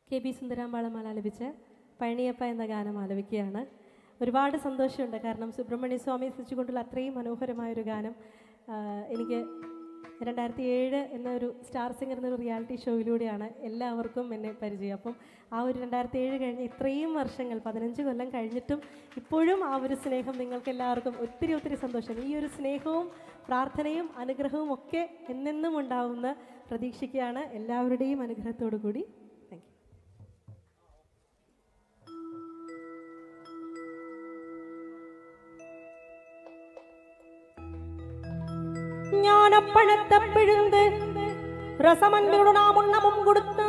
K B സുന്ദരാമ്പാളം ആലപിച്ച പഴനിയപ്പ എന്ന ഗാനം ആലപിക്കുകയാണ് ഒരുപാട് സന്തോഷമുണ്ട് കാരണം സുബ്രഹ്മണ്യ സ്വാമി സ്തുതിച്ചുകൊണ്ടുള്ള അത്രയും മനോഹരമായൊരു ഗാനം ആ, എനിക്ക് രണ്ടായിരത്തി ഏഴ് എന്നൊരു സ്റ്റാർ സിംഗർ എന്നൊരു റിയാലിറ്റി ഷോയിലൂടെയാണ് എല്ലാവർക്കും എന്നെ പരിചയം അപ്പം ആ ഒരു രണ്ടായിരത്തി ഏഴ് കഴിഞ്ഞ് ഇത്രയും വർഷങ്ങൾ പതിനഞ്ച് കൊല്ലം കഴിഞ്ഞിട്ടും ഇപ്പോഴും ആ ഒരു സ്നേഹം നിങ്ങൾക്ക് എല്ലാവർക്കും ഒത്തിരി ഒത്തിരി സന്തോഷം ഈ ഒരു സ്നേഹവും പ്രാർത്ഥനയും അനുഗ്രഹവും ഒക്കെ എന്നെന്നും ഉണ്ടാവുന്ന പ്രതീക്ഷിക്കുകയാണ് എല്ലാവരുടെയും അനുഗ്രഹത്തോടു കൂടി താങ്ക് യു ஞானப்பழத்தை பிழுந்து ரசமன்பிடு நாம் உண்ணமும் கொடுத்த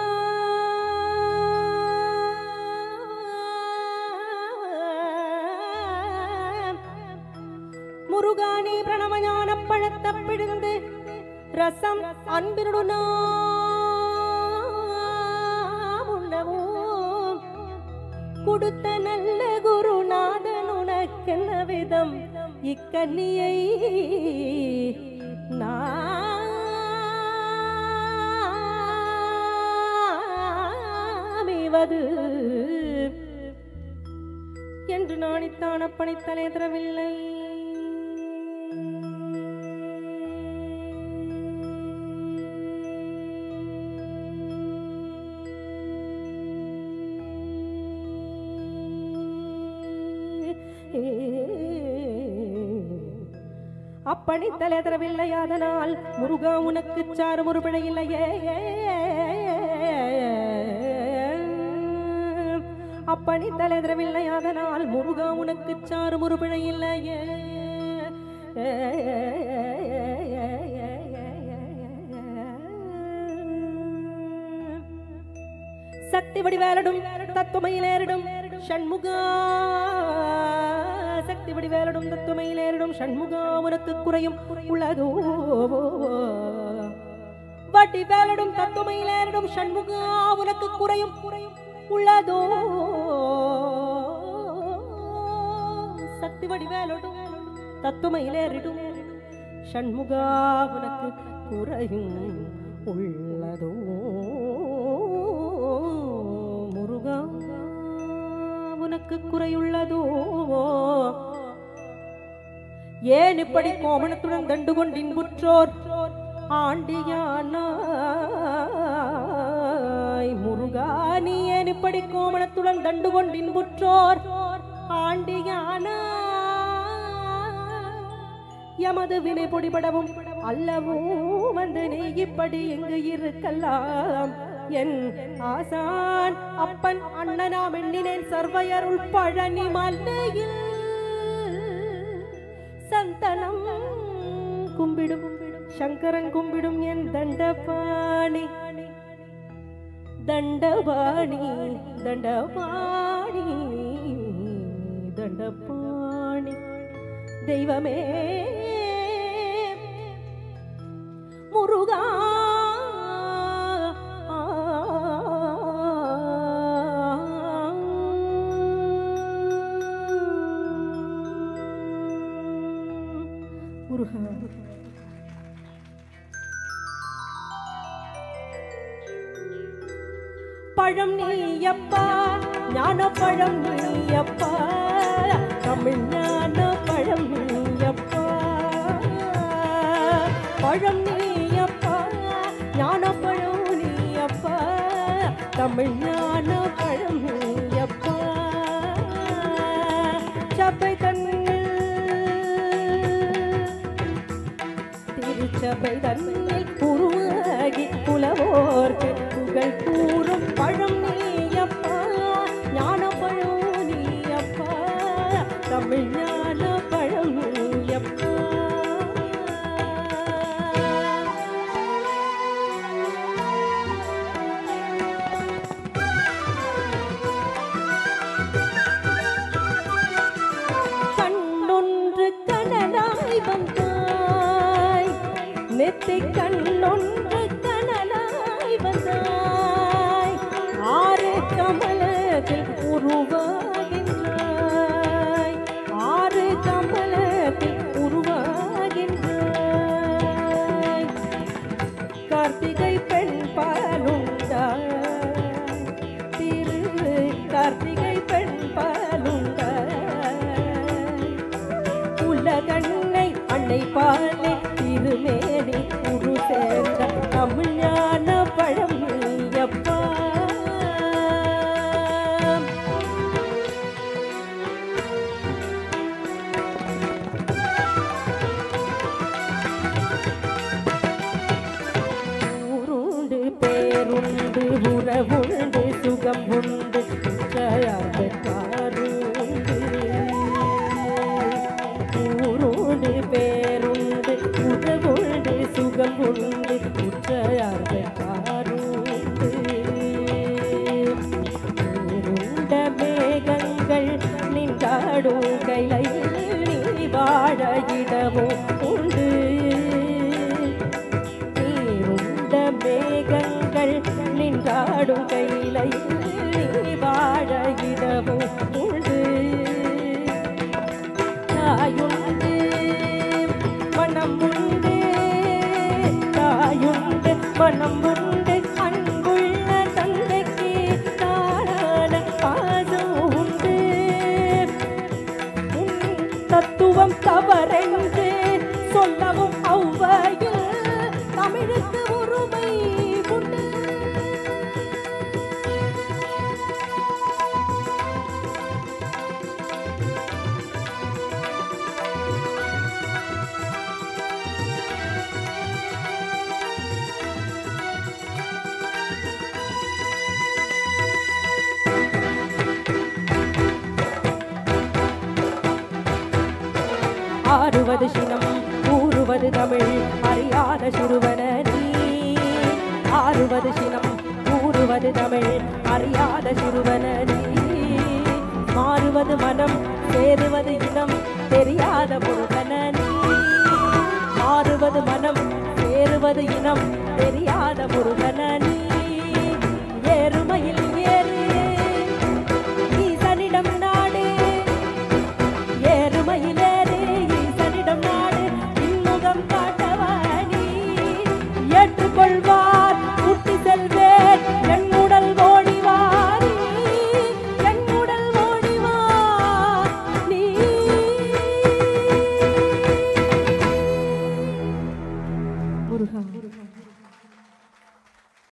முருகானி பிரணவ ஞானப்பழத்தை பிழுந்து ரசம் அன்பினு நாம் உண்ணவும் கொடுத்த நல்ல குருநாதன் உனக்கென்ன விதம் இக்கன்னியை நாமிவது என்று நாணித்தான் அப்பனை தலை தரவில்லை அப்பணி தலை தரவில்லை அதனால் முருகா உனக்கு சாறு ஒரு பிழை இல்லையே அப்பணி தலை தரவில்லை அதனால் முருகா உனக்கு சாறு ஒரு பிழை இல்லையே சக்தி வடிவேலடும் தத்துவமையிலேறிடும் ஷண்முகா சக்தி வடிவேலடும் தத்துவமையிலேறிடும் ஷண்முகா உனக்கு குறையும் உள்ளதோ வடிவேலடும் தத்துவமையிலேறிடும் ஷண்முகா உனக்கு குறையும் உள்ளதோ சக்தி வடிவேலடும் தத்துவமையிலேறிடும் ஷண்முகா உனக்கு குறையும் உள்ளதோ முருகா உனக்கு குறையுள்ளதோ ஏன் இப்படி கோமணத்துடன் தண்டு கொண்டின்புற்றோர் ஆண்டியானாய் முருகா நீ ஏன் இப்படி கோமணத்துடன் தண்டு கொண்டின்புற்றோர் ஆண்டியானாய் எமது வினை பொடிபடவும் அல்லவும் வந்து நீ இப்படி எங்கு இருக்கலாம் என் ஆசான் அப்பன் அண்ணனாம் எண்ணினேன் சர்வையருள் பழனி மல்லையில் சந்தனம் கும்பிடும் சங்கரன் கும்பிடும் என் தண்டபாணி தண்டபாணி தண்டபாணி தண்டபாணி தெய்வமே முருகா முருகா பழம் நீயப்பா ஞான பழம் நீயப்பா தமிழ் ஞான பழம் நீயப்பா பழம் நீயப்பா ஞான பழம் நீயப்பா தமிழ் ஞான பழம் நீயப்பா சபை தன்னில் திருச்சபை தன்னில் உருவாகி புலவோர்க்கு புகழ் கூறும் பழம் நீயப்பா ஞான பழம் நீயப்பா தமிழ் ஞான பழம் நீயப்பா கண்ணொன்று கனலாய் வந்தாய் நெத்தி கண்ணொன்று கனலாய் வந்தாய் ஆறு கமலத்தில் உருவாகின்றாய் ஆறு கமலத்தில் உருவாகின்றாய் கார்த்திகை பெண் பாலுண்டாய் பேருண்டு உறவுண்டு சுகம் உண்டு உற்றையார் பெற்றாருண்டு ஊருண்டு பேருண்டு உறவுண்டு சுகம் உண்டு உற்றையார் பெற்றாருண்டு இருண்ட மேகங்கள் நின்றாடும் கைலையில் நீ வாழ இடமும் உண்டு நீருண்ட மேகங்கள் நின்றாடும் கைலையில் நீ வாழ இடமும் உண்டு தாயுண்டு மனம் உண்டு தாயுண்டு மனம் உண்டு அன்புள்ள தந்தைக்கு தாரான பாதம் உண்டு உன் தத்துவம் தவறென்று சொல்லவும் ஔவையில் தமிழுக்கு உரிமை உண்டு ஆறுவது சினம் கூறுவது தமிழ் அறியாத சிறுவன நீ ஆறுவது சினம் கூறுவது தமிழ் அறியாத சிறுவன நீ மாறுவது மனம் சேருவது இனம் தெரியாத முருகன நீ மாறுவது மனம் சேருவது இனம் தெரியாத முருகன நீ